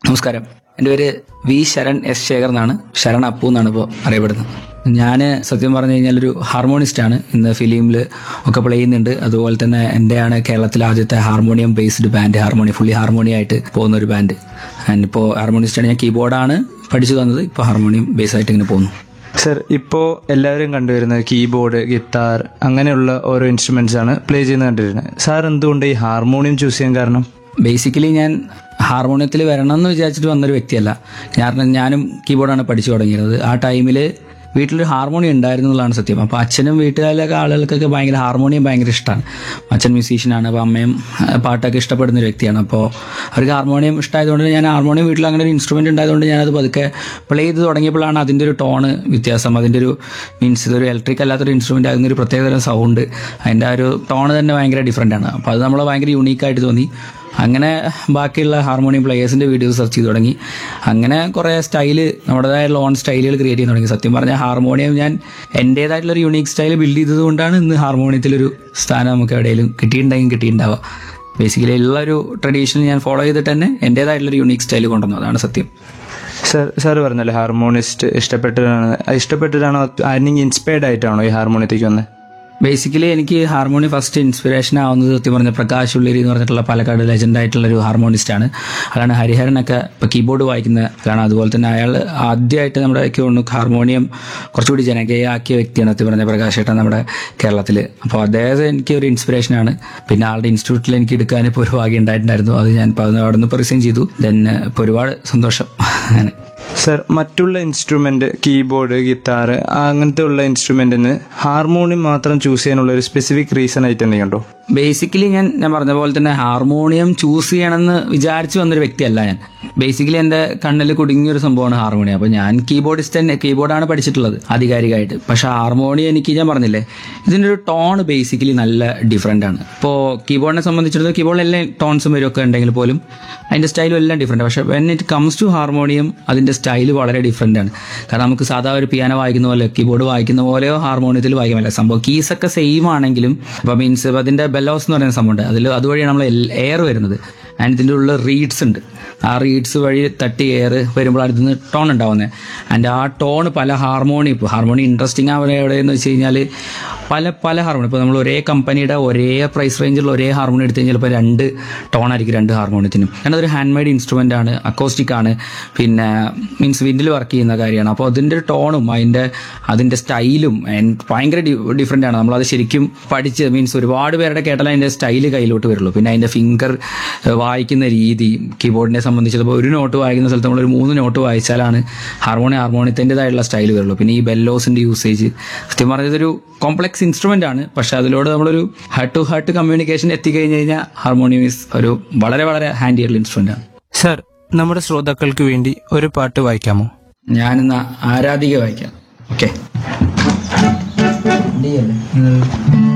നമസ്കാരം എൻ്റെ പേര് വി ശരൺ എസ് ശേഖർ എന്നാണ് ശരൺ അപ്പു എന്നാണ് ഇപ്പോൾ അറിയപ്പെടുന്നത് ഞാൻ സത്യം പറഞ്ഞു കഴിഞ്ഞാൽ ഒരു ഹാർമോണിസ്റ്റ് ആണ് ഇന്ന് ഫിലിമിൽ ഒക്കെ പ്ലേ ചെയ്യുന്നുണ്ട് അതുപോലെ തന്നെ എൻ്റെയാണ് കേരളത്തിലെ ആദ്യത്തെ harmonium based band harmonium fully harmonium ആയിട്ട് പോകുന്ന ഒരു ബാൻഡ് ആൻഡ് ഇപ്പോൾ ഹാർമോണിസ്റ്റാണ് ഞാൻ കീബോർഡാണ് പഠിച്ചു തന്നത് ഇപ്പോൾ ഹാർമോണിയം ബേസ് ആയിട്ട് ഇങ്ങനെ പോകുന്നു സർ ഇപ്പോൾ എല്ലാവരും കണ്ടുവരുന്നത് കീബോർഡ് ഗിത്താർ അങ്ങനെയുള്ള ഓരോ ഇൻസ്ട്രുമെന്റ്സ് ആണ് പ്ലേ ചെയ്യുന്നത് കണ്ടിരുന്നത് സാർ എന്തുകൊണ്ട് ഈ ഹാർമോണിയം ചൂസ് ചെയ്യാൻ കാരണം ബേസിക്കലി ഞാൻ ഹാർമോണിയത്തിൽ വരണം എന്ന് വിചാരിച്ചിട്ട് വന്നൊരു വ്യക്തിയല്ല കാരണം ഞാനും കീബോർഡാണ് പഠിച്ചു തുടങ്ങിയത് ആ ടൈമിൽ വീട്ടിലൊരു ഹാർമോണിയം ഉണ്ടായിരുന്നു എന്നുള്ളതാണ് സത്യം അപ്പോൾ അച്ഛനും വീട്ടുകാരിലൊക്കെ ആളുകൾക്കൊക്കെ ഭയങ്കര ഹാർമോണിയം ഭയങ്കര ഇഷ്ടമാണ് അച്ഛൻ മ്യൂസീഷ്യനാണ് അപ്പോൾ അമ്മയും ആ, പാട്ടൊക്കെ ഇഷ്ടപ്പെടുന്ന ഒരു വ്യക്തിയാണ് അപ്പോൾ അവർക്ക് ഹാർമോണിയം ഇഷ്ടമായതുകൊണ്ട് ഞാൻ ഹാർമോണിയം വീട്ടിൽ അങ്ങനെ ഒരു ഇൻസ്ട്രുമെൻ്റ് ഉണ്ടായതുകൊണ്ട് ഞാനത് പതുക്കെ പ്ലേ ചെയ്ത് തുടങ്ങിയപ്പോഴാണ് അതിൻ്റെ ഒരു ടോണ് വ്യത്യാസം അതിൻ്റെ ഒരു മീൻസ് ഇതൊരു ഇലക്ട്രിക് അല്ലാത്തൊരു ഇൻസ്ട്രുമെൻ്റ് അതിനൊരു പ്രത്യേക തരം സൗണ്ട് അതിൻ്റെ ആ ഒരു ടോണ് തന്നെ ഭയങ്കര ഡിഫറെൻ്റ് ആണ് അപ്പോൾ അത് നമ്മളെ ഭയങ്കര യൂണീക്കായിട്ട് തോന്നി അങ്ങനെ ബാക്കിയുള്ള ഹാർമോണിയം പ്ലേയേഴ്സിൻ്റെ വീഡിയോസ് സെർച്ച് ചെയ്ത് തുടങ്ങി അങ്ങനെ കുറേ സ്റ്റൈല് നമ്മുടേതായുള്ള ഓൺ സ്റ്റൈലുകൾ ക്രിയേറ്റ് ചെയ്യാൻ തുടങ്ങി സത്യം പറഞ്ഞാൽ ഹാർമോണിയം ഞാൻ എൻ്റേതായിട്ടുള്ള ഒരു യുണീക്ക് സ്റ്റൈൽ ബിൽഡ് ചെയ്തത് കൊണ്ടാണ് ഇന്ന് ഹാർമോണിയത്തിലൊരു സ്ഥാനം നമുക്ക് എവിടെയെങ്കിലും കിട്ടിയിട്ടുണ്ടെങ്കിൽ കിട്ടിയിട്ടുണ്ടാവുക ബേസിക്കലി ഉള്ള ഒരു ട്രഡീഷൻ ഞാൻ ഫോളോ ചെയ്തിട്ട് തന്നെ എൻ്റേതായിട്ടുള്ളൊരു യുണീക്ക് സ്റ്റൈൽ കൊണ്ടുവന്നു അതാണ് സത്യം സർ സാർ പറഞ്ഞല്ലോ ഹാർമോണിസ്റ്റ് ഇഷ്ടപ്പെട്ടിട്ടാണ് ഇഷ്ടപ്പെട്ടിട്ടാണോ ആരെങ്കിലും ഇൻസ്പയർഡ് ആയിട്ടാണോ ഈ ഹാർമോണിയത്തേക്ക് വന്നത് ബേസിക്കലി എനിക്ക് ഹാർമോണി ഫസ്റ്റ് ഇൻസ്പിറേഷൻ ആവുന്നത് സത്യം പറഞ്ഞ പ്രകാശ് ഉള്ളേരി എന്ന് പറഞ്ഞിട്ടുള്ള പാലക്കാട് ലെജൻഡ് ആയിട്ടുള്ള ഒരു ഹാർമോണിസ്റ്റ് ആണ് അതാണ് ഹരിഹരനൊക്കെ ഇപ്പോൾ കീബോർഡ് വായിക്കുന്ന കാരണം അതുപോലെ തന്നെ അയാൾ ആദ്യമായിട്ട് നമ്മുടെ എനിക്ക് തോന്നുന്നു ഹാർമോണിയം കുറച്ചുകൂടി ജനകീയമാക്കിയ വ്യക്തിയാണ് സത്യം പറഞ്ഞ പ്രകാശ് ഏട്ടൻ നമ്മുടെ കേരളത്തിൽ അപ്പോൾ അദ്ദേഹത്തെ എനിക്ക് ഒരു ഇൻസ്പിറേഷനാണ് പിന്നെ ആളുടെ ഇൻസ്റ്റിറ്റ്യൂട്ടിൽ എനിക്ക് എടുക്കാൻ ഇപ്പോൾ ഒരു ഭാഗ്യം ഉണ്ടായിട്ടുണ്ടായിരുന്നു അത് ഞാൻ ഇപ്പോൾ അവിടെ നിന്ന് ഇപ്പോൾ റിസൈൻ ചെയ്തു ദെൻ ഇപ്പോൾ ഒരുപാട് സന്തോഷം അങ്ങനെ സർ മറ്റുള്ള ഇൻസ്ട്രുമെന്റ് കീബോർഡ് ഗിത്താർ അങ്ങനത്തെ ഉള്ള ഇൻസ്ട്രുമെന്റിന് ഹാർമോണിയം മാത്രം ചൂസ് ചെയ്യാനുള്ള ഒരു സ്പെസിഫിക് റീസൺ ആയിട്ട് എന്തെങ്കിലും ഉണ്ടോ ബേസിക്കലി ഞാൻ ഞാൻ പറഞ്ഞ പോലെ തന്നെ ഹാർമോണിയം ചൂസ് ചെയ്യണമെന്ന് വിചാരിച്ചു വന്നൊരു വ്യക്തിയല്ല ഞാൻ ബേസിക്കലി എൻ്റെ കണ്ണിൽ കുടുങ്ങിയ ഒരു സംഭവമാണ് ഹാർമോണിയം അപ്പോൾ ഞാൻ കീബോർഡിസ്റ്റ് തന്നെ കീബോർഡാണ് പഠിച്ചിട്ടുള്ളത് ആധികാരികമായിട്ട് പക്ഷേ ഹാർമോണിയം എനിക്ക് ഞാൻ പറഞ്ഞില്ലേ ഇതിൻ്റെ ഒരു ടോൺ ബേസിക്കലി നല്ല ഡിഫറെൻ്റ് ആണ് ഇപ്പോൾ കീബോർഡിനെ സംബന്ധിച്ചിടത്തോളം കീബോർഡിൽ എല്ലാ ടോൺസും വരുമൊക്കെ ഉണ്ടെങ്കിൽ പോലും അതിൻ്റെ സ്റ്റൈലും എല്ലാം ഡിഫറെൻ്റ് പക്ഷേ when it comes to harmonium അതിൻ്റെ സ്റ്റൈൽ വളരെ ഡിഫറെൻ്റ് ആണ് കാരണം നമുക്ക് സാധാ ഒരു പിയാനോ വായിക്കുന്ന പോലെ കീബോർഡ് വായിക്കുന്ന പോലെയോ ഹാർമോണിയത്തിൽ വായിക്കാൻ പറ്റില്ല സംഭവം കീസൊക്കെ സെയിം ആണെങ്കിലും അപ്പോൾ മീൻസ് അതിൻ്റെ ബെല്ലോസ് എന്ന് പറയുന്ന സംഭവമുണ്ട് അതിൽ അതുവഴിയാണ് നമ്മൾ എയർ വരുന്നത് ആൻഡ് ഇതിൻ്റെ ഉള്ള റീഡ്സ് ഉണ്ട് ആ റീഡ്സ് വഴി തട്ടി എയർ വരുമ്പോഴാണ് ഇതിന് ടോൺ ഉണ്ടാവുന്നത് ആൻഡ് ആ ടോൺ പല ഹാർമോണി ഇപ്പോൾ ഹാർമോണി ഇൻട്രസ്റ്റിംഗ് ആവുന്നത് എവിടെയെന്ന് വെച്ച് കഴിഞ്ഞാൽ പല പല ഹാർമോണി ഇപ്പോൾ നമ്മൾ ഒരേ കമ്പനിയുടെ ഒരേ പ്രൈസ് റേഞ്ചിലുള്ള ഒരേ ഹാർമോണി എടുത്തു കഴിഞ്ഞാൽ ചിലപ്പോൾ രണ്ട് ടോൺ ആയിരിക്കും രണ്ട് ഹാർമോണിയത്തിനും കാരണം അതൊരു ഹാൻഡ് മെയ്ഡ് ഇൻസ്ട്രുമെൻ്റ് ആണ് അക്കോസ്റ്റിക് ആണ് പിന്നെ മീൻസ് വിൻഡിൽ വർക്ക് ചെയ്യുന്ന കാര്യമാണ് അപ്പോൾ അതിൻ്റെ ഒരു ടോണും അതിൻ്റെ അതിൻ്റെ സ്റ്റൈലും ഭയങ്കര ഡിഫറെൻ്റ് ആണ് നമ്മളത് ശരിക്കും പഠിച്ച് മീൻസ് ഒരുപാട് പേരുടെ കേട്ടാൽ അതിൻ്റെ സ്റ്റൈല് കയ്യിലോട്ട് വരുള്ളൂ പിന്നെ അതിൻ്റെ ഫിംഗർ വായിക്കുന്ന രീതി കീബോർഡിനെ സംബന്ധിച്ചിടപ്പോൾ ഒരു നോട്ട് വായിക്കുന്ന സ്ഥലത്ത് നമ്മൾ ഒരു മൂന്ന് നോട്ട് വായിച്ചാലാണ് ഹാർമോണി ഹാർമോണിയത്തിൻ്റെതായിട്ടുള്ള സ്റ്റൈൽ വരുള്ളൂ പിന്നെ ഈ ബെല്ലോസിൻ്റെ യൂസേജ് സത്യം പറഞ്ഞത് ഒരു കോംപ്ലക്സ് ഇൻസ്ട്രുമെൻ്റ് ആണ് പക്ഷെ അതിലൂടെ നമ്മളൊരു ഹാർട്ട് ടു ഹാർട്ട് കമ്മ്യൂണിക്കേഷൻ എത്തിക്കഴിഞ്ഞ് കഴിഞ്ഞാൽ ഹാർമോണിയം ഈസ് ഒരു വളരെ വളരെ ഹാൻഡി ആയിട്ടുള്ള ഇൻസ്ട്രുമെൻ്റ് ആണ് സർ നമ്മുടെ ശ്രോതാക്കൾക്ക് വേണ്ടി ഒരു പാട്ട് വായിക്കാമോ ഞാനിന്ന് ആരാധിക വായിക്കാം ഓക്കെ